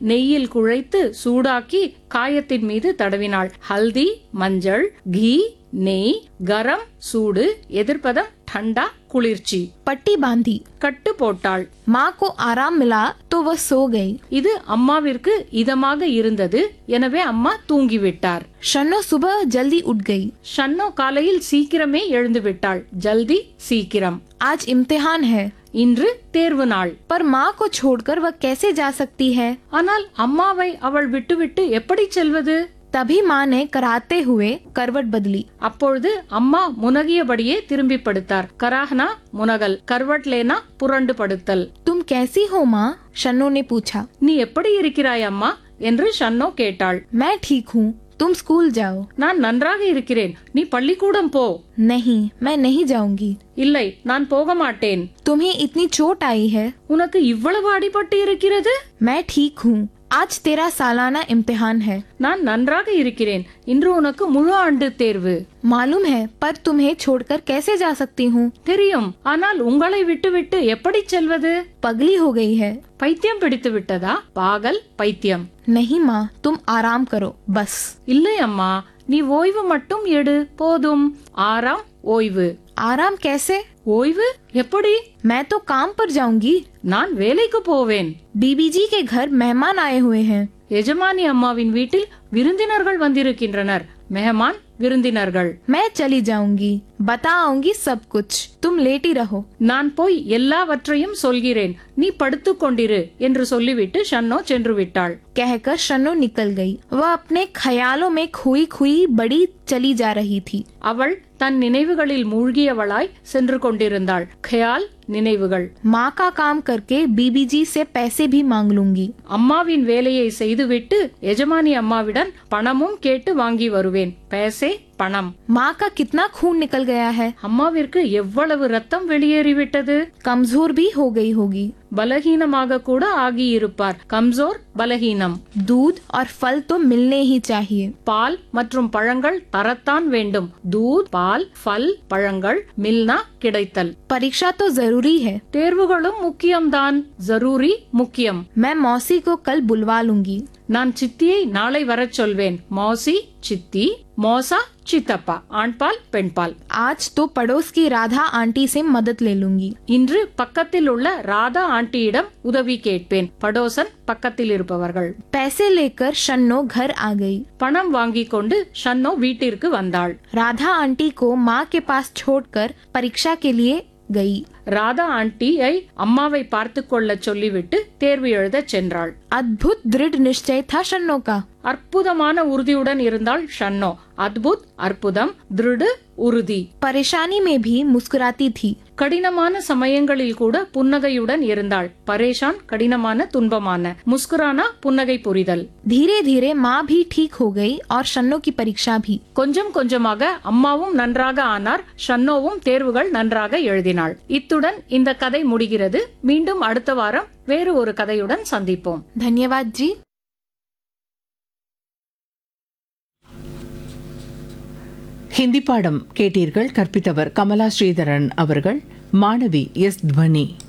நெய்யில் குழைத்து சூடாக்கி காயத்தின் மீது தடவினாள் ஹல்தி மஞ்சள் கீ நெய் கரம் சூடு எதிர்ப்பதம் ठंडा குளிர்ச்சி पट्टी बांधी கட்டு போட்டாள் माँ को आराम मिला तो वह सो गई இது அம்மாவிற்கு இதமாக இருந்தது எனவே அம்மா தூங்கிவிட்டார் शन्नो सुबह जल्दी उठ गई ஷன்னோ காலையில் சீக்கிரமே எழுந்து விட்டாள் ஜல்தி சீக்கிரம் आज इम्तिहान है இன்று தேர்வு நாள் पर माँ को छोड़कर वह कैसे जा सकती है ஆனால் அம்மாவை அவள் விட்டுவிட்டு எப்படி செல்வது तभी माँ ने कराते हुए करवट बदली அப்பொழுது அம்மா முனகியபடியே திரும்பி படுத்தார் கராஹ்னா முனகல் கர்வட்லேனா புரண்டு படுத்தல் तुम कैसी हो माँ शन्नो ने पूछा நீ எப்படி இருக்கிறாய் அம்மா என்று ஷன்னோ கேட்டாள் मैं ठीक हूँ तुम स्कूल जाओ நான் நன்றாக இருக்கிறேன் நீ பள்ளிக்கூடம் போ नहीं मैं नहीं जाऊंगी இல்லை நான் போக மாட்டேன் तुम्हें इतनी चोट आई है உனக்கு இவ்வளவு அடிபட்டு இருக்கிறது मैं ठीक हूँ आज तेरा सालाना इम्तिहान है நான் நன்றாக இருக்கிறேன் இன்று உனக்கு முழு ஆண்டு தேர்வு मालूम है पर तुम्हें छोड़कर कैसे जा सकती हूँ தெரியும் ஆனால் உங்களை விட்டுவிட்டு எப்படி செல்வது पगली हो गई है பைத்தியம் பிடித்து விட்டதா பாகல் பைத்தியம் नहीं माँ तुम आराम करो बस இல்லை அம்மா நீ ஓய்வு மட்டும் எடு போதும் ஆறாம் ஓய்வு आराम कैसे ஓய்வு எப்படி मैं तो काम पर जाऊंगी நான் வேலைக்கு போவேன் बीबी जी के घर मेहमान आए हुए हैं எஜமானி அம்மாவின் வீட்டில் விருந்தினர்கள் வந்திருக்கின்றனர் மெஹமான் விருந்தினர்கள் मैं चली जाऊंगी बताऊंगी सब कुछ तुम लेटी रहो நான் போய் எல்லாவற்றையும் சொல்கிறேன் நீ படுத்துக் கொண்டிரு என்று சொல்லிவிட்டு ஷன்னோ சென்று விட்டாள் कहकर शन्नो निकल गई वह अपने ख्यालों में खोई खोई बड़ी चली जा रही थी அவள் தன் நினைவுகளில் மூழ்கியவளாய் சென்று கொண்டிருந்தாள் खयाल நினைவுகள் माँ का काम करके बीबी जी से पैसे भी मांग लूंगी அம்மாவின் வேலையை செய்துவிட்டு எஜமானி அம்மாவிடம் பணமும் கேட்டு வாங்கி வருவேன் பேசே பணம் माँ का कितना खून निकल गया है அம்மாவிற்கு எவ்வளவு ரத்தம் வெளியேறிவிட்டது कमजोर भी हो गई होगी பலகீனமாக கூட ஆகியிருப்பார் கம்சோர் பலகீனம் दूध और फल तो मिलने ही चाहिए பால் மற்றும் பழங்கள் தரத்தான் வேண்டும் தூத் பால் ஃபல் பழங்கள் மில்னா கிடைத்தல் परीक्षा तो जरूरी है தேர்வுகளும் முக்கியம்தான் ஜரூரி முக்கியம் मैं मौसी को कल बुलवा लूंगी நான் சித்தியை நாளை வரச் சொல்வேன் மௌசி சித்தி மோசா சித்தப்பா ஆண்பால் பெண்பால் आज तो पड़ोस की राधा आंटी से मदद ले लूंगी இன்று பக்கத்தில் உள்ள ராதா ஆண்டியிடம் உதவி கேட்பேன் படோசன் பக்கத்தில் இருப்பவர்கள் पैसे लेकर शन्नो घर आ गई பணம் வாங்கிக் கொண்டு ஷன்னோ வீட்டிற்கு வந்தாள் राधा आंटी को माँ के पास छोड़कर परीक्षा के लिए गई ராதா ஆண்டியை அம்மாவை பார்த்து கொள்ள சொல்லிவிட்டு தேர்வு எழுதச் சென்றாள் अद्भुत दृढ़ निश्चय था शन्नो का அற்புதமான உறுதியுடன் இருந்தாள் ஷன்னோ அத்புத் அற்புதம் திருடு உறுதி परेशानी में भी मुस्कुराती थी கடினமான சமயங்களில் கூட புன்னகையுடன் இருந்தாள் பரேஷான் கடினமான துன்பமான முஸ்குரானா புன்னகை புரிதல் धीरे धीरे माँ भी ठीक हो गई और शन्नो की परीक्षा भी கொஞ்சம் கொஞ்சமாக அம்மாவும் நன்றாக ஆனார் ஷன்னோவும் தேர்வுகள் நன்றாக எழுதினாள் இத்துடன் இந்த கதை முடிகிறது மீண்டும் அடுத்த வாரம் வேறு ஒரு கதையுடன் சந்திப்போம் धन्यवाद जी ஹிந்தி பாடம் கேட்டீர்கள் கற்பித்தவர் கமலா ஸ்ரீதரன் அவர்கள் மாணவி எஸ் துவனி